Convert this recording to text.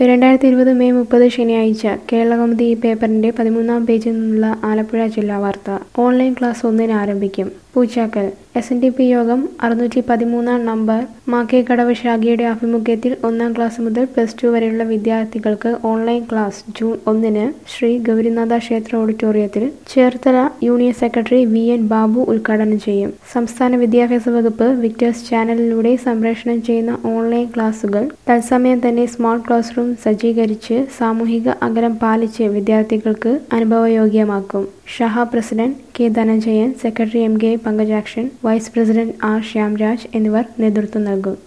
രണ്ടായിരത്തി ഇരുപത് മെയ് മുപ്പത് ശനിയാഴ്ച കേരളകൗമുദി ഈ പേപ്പറിന്റെ പതിമൂന്നാം പേജിൽ നിന്നുള്ള ആലപ്പുഴ ജില്ലാ വാർത്ത ഓൺലൈൻ ക്ലാസ് ഒന്നിന് ആരംഭിക്കും Poochakkal S N D P യോഗം അറുന്നൂറ്റി പതിമൂന്നാം നമ്പർ മാക്കേക്കടവ് ശാഖയുടെ ആഭിമുഖ്യത്തിൽ ഒന്നാം ക്ലാസ് മുതൽ പ്ലസ് ടു വരെയുള്ള വിദ്യാർത്ഥികൾക്ക് ഓൺലൈൻ ക്ലാസ് ജൂൺ ഒന്നിന് ശ്രീ ഗൗരിനാഥ ക്ഷേത്ര ഓഡിറ്റോറിയത്തിൽ Cherthala union secretary V N Babu ഉദ്ഘാടനം ചെയ്യും സംസ്ഥാന വിദ്യാഭ്യാസ വകുപ്പ് വിക്ടേഴ്സ് ചാനലിലൂടെ സംപ്രേഷണം ചെയ്യുന്ന ഓൺലൈൻ ക്ലാസുകൾ തത്സമയം തന്നെ സ്മാർട്ട് ക്ലാസ് റൂം സജ്ജീകരിച്ച് സാമൂഹിക അകലം പാലിച്ച് വിദ്യാർത്ഥികൾക്ക് അനുഭവയോഗ്യമാക്കും ഷഹ president K Dhananjayan secretary M K Pankajakshan vice president R Shyamraj എന്നിവർ നേതൃത്വം നൽകും